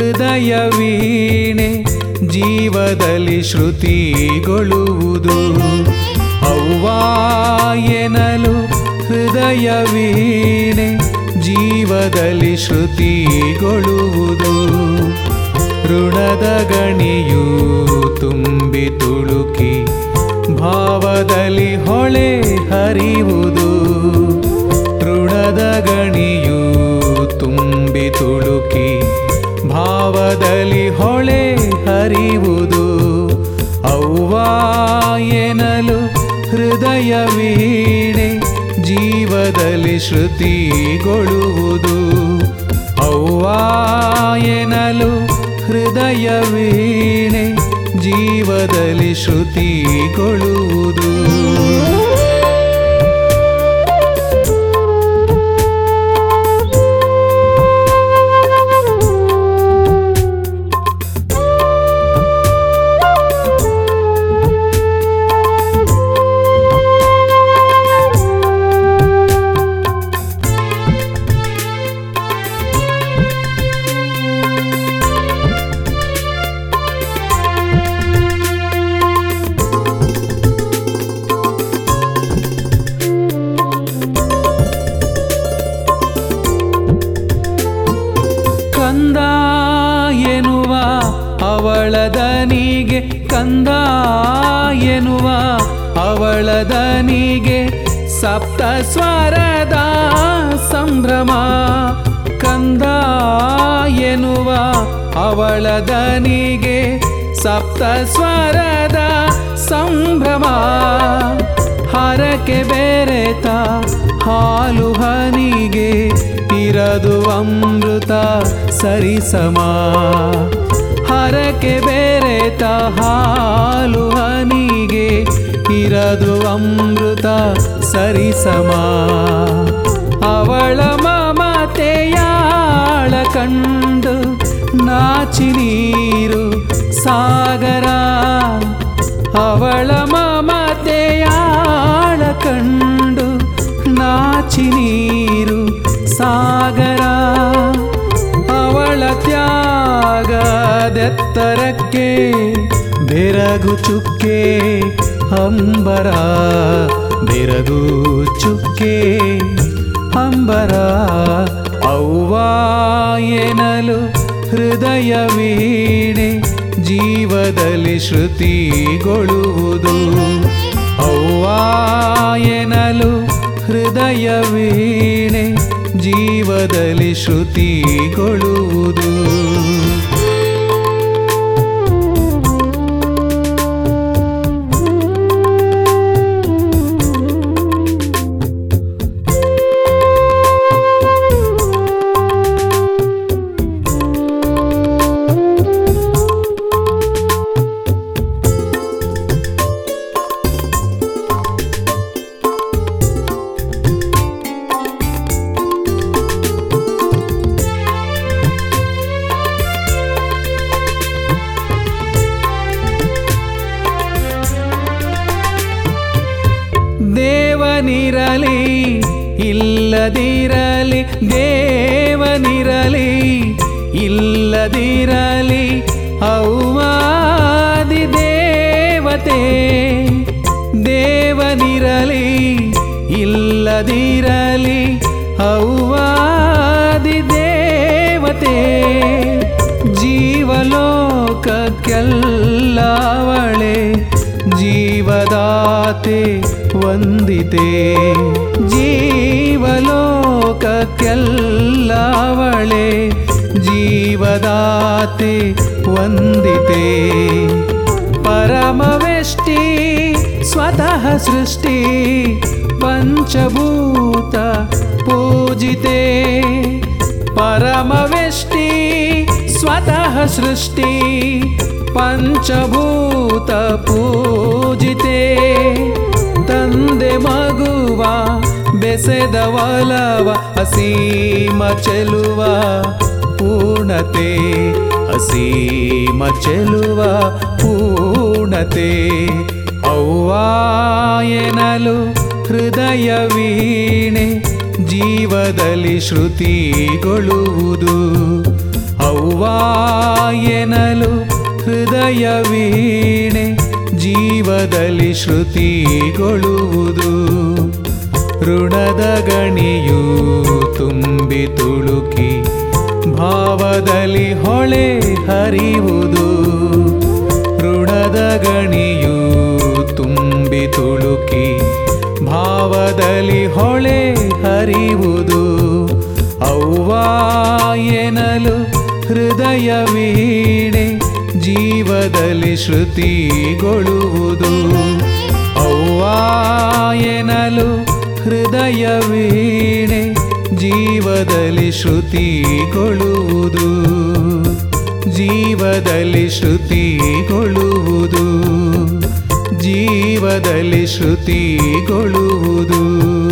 ಹೃದಯ ವೀಣೆ ಜೀವದಲ್ಲಿ ಶ್ರುತಿಗೊಳ್ಳುವುದು ಅವ್ವ ಎನಲು ಹೃದಯ ವೀಣೆ ಜೀವದಲ್ಲಿ ಶ್ರುತಿಗೊಳ್ಳುವುದು ಋಣದ ಗಣಿಯು ತುಂಬಿ ತುಳುಕಿ ಭಾವದಲ್ಲಿ ಹೊಳೆ ಹರಿಯುವುದು ಋಣದ ಗಣಿಯು ತುಂಬಿ ತುಳುಕಿ ಭಾವದಲ್ಲಿ ಹೊಳೆ ಹರಿಯುವುದು ಅವ್ವ ಎನಲು ಹೃದಯ ವೀಣೆ ಜೀವದಲ್ಲಿ ಶ್ರುತಿಗೊಳ್ಳುವುದು ಅವ್ವ ಎನಲು ಹೃದಯ ವೀಣೆ ಜೀವದಲ್ಲಿ ಶ್ರುತಿಗೊಳ್ಳುವುದು ಕಂದ ಎನ್ನುವ ಅವಳ ದನಿಗೆ ಕಂದ ಎನ್ನುವ ಅವಳ ದನಿಗೆ ಸಪ್ತ ಸ್ವರದ ಸಂಭ್ರಮ ಕಂದ ಎನ್ನುವ ಅವಳ ದನಿಗೆ ಸಪ್ತ ಸ್ವರದ ಸಂಭ್ರಮ ಹರಕೆ ಬೆರೆತ ಹಾಲು ಹನಿಗೆ ಇರದು ಅಮೃತ ಸರಿಸಮ ಹರಕೆ ಬೆರೆತ ಹಾಲು ಹನಿಗೆ ಇರದು ಅಮೃತ ಸರಿಸಮ ಅವಳ ಮಮತೆಯಾಳ ಕಂಡು ನಾಚಿ ನೀರು ಸಾಗರ ಅವಳ ಮಮತೆಯಾಳ ಕಂಡು ನಾಚಿ ನೀರು ಸಾಗರ ಅವಳ ತ್ಯಾಗದೆತ್ತರಕ್ಕೆ ಬೆರಗು ಚುಕ್ಕೆ ಅಂಬರ ಬೆರಗು ಚುಕ್ಕೆ ಅಂಬರ ಅವ್ವ ಎನಲು ಹೃದಯ ವೀಣೆ ಜೀವದಲ್ಲಿ ಶ್ರುತಿಗೊಳ್ಳುವುದು ಅವ್ವ ಎನಲು ಹೃದಯ ವೀಣೆ ಜೀವದಲ್ಲಿ ಶ್ರುತಿಗೊಳ್ಳುವುದು ದೇವನಿರಲಿ ಇಲ್ಲದಿರಲಿ ದೇವನಿರಲಿ ಇಲ್ಲದಿರಲಿ ಔವಾದಿ ದೇವತೆ ದೇವನಿರಲಿ ಇಲ್ಲದಿರಲಿ ಔವಾದಿ ದೇವತೆ ಜೀವಲೋಕಕ್ಕೆಲ್ಲವಳೆ ಜೀವದಾತೆ ವಂದಿತೆ ಜೀವಲೋಕಕ್ಕೆಲ್ಲವಳೆ ಜೀವದಾತೆ ವಂದಿತೆ ಪರಮವೆಷ್ಟಿ ಸ್ವತಃ ಸೃಷ್ಟಿ ಪಂಚಭೂತ ಪೂಜಿತೆ ಪರಮವೆಷ್ಟಿ ಸ್ವತಃ ಸೃಷ್ಟಿ ಪಂಚಭೂತ ಪೂಜಿತೆ ತಂದೆ ಮಗುವ ಬೆಸೆದ ಒಲವ ಅಸೀಮ ಚೆಲುವ ಪೂರ್ಣತೆ ಅಸೀಮ ಚೆಲುವ ಪೂರ್ಣತೆ ಅವ್ವ ಎನಲು ಹೃದಯ ವೀಣೆ ಜೀವದಲ್ಲಿ ಶ್ರುತಿಗೊಳ್ಳುವುದು ಅವ್ವ ಅವ್ವಾ ಎನಲು ಹೃದಯ ವೀಣೆ ಜೀವದಲ್ಲಿ ಶ್ರುತಿಗೊಳ್ಳುವುದು ಋಣದ ಗಣಿಯು ತುಂಬಿ ತುಳುಕಿ ಭಾವದಲ್ಲಿ ಹೊಳೆ ಹರಿಯುವುದು ಋಣದ ಗಣಿಯು ತುಂಬಿ ತುಳುಕಿ ಭಾವದಲ್ಲಿ ಹೊಳೆ ಹರಿಯುವುದು ಅವ್ವಾ ಎನಲು ಹೃದಯ ವೀಣೆ ಜೀವದಲ್ಲಿ ಶ್ರುತಿಗೊಳ್ಳುವುದು ಅವ್ವಾ ಎನಲು ಹೃದಯ ವೀಣೆ ಜೀವದಲ್ಲಿ ಶ್ರುತಿಗೊಳ್ಳುವುದು ಜೀವದಲ್ಲಿ ಶ್ರುತಿಗೊಳ್ಳುವುದು ಜೀವದಲ್ಲಿ ಶ್ರುತಿಗೊಳ್ಳುವುದು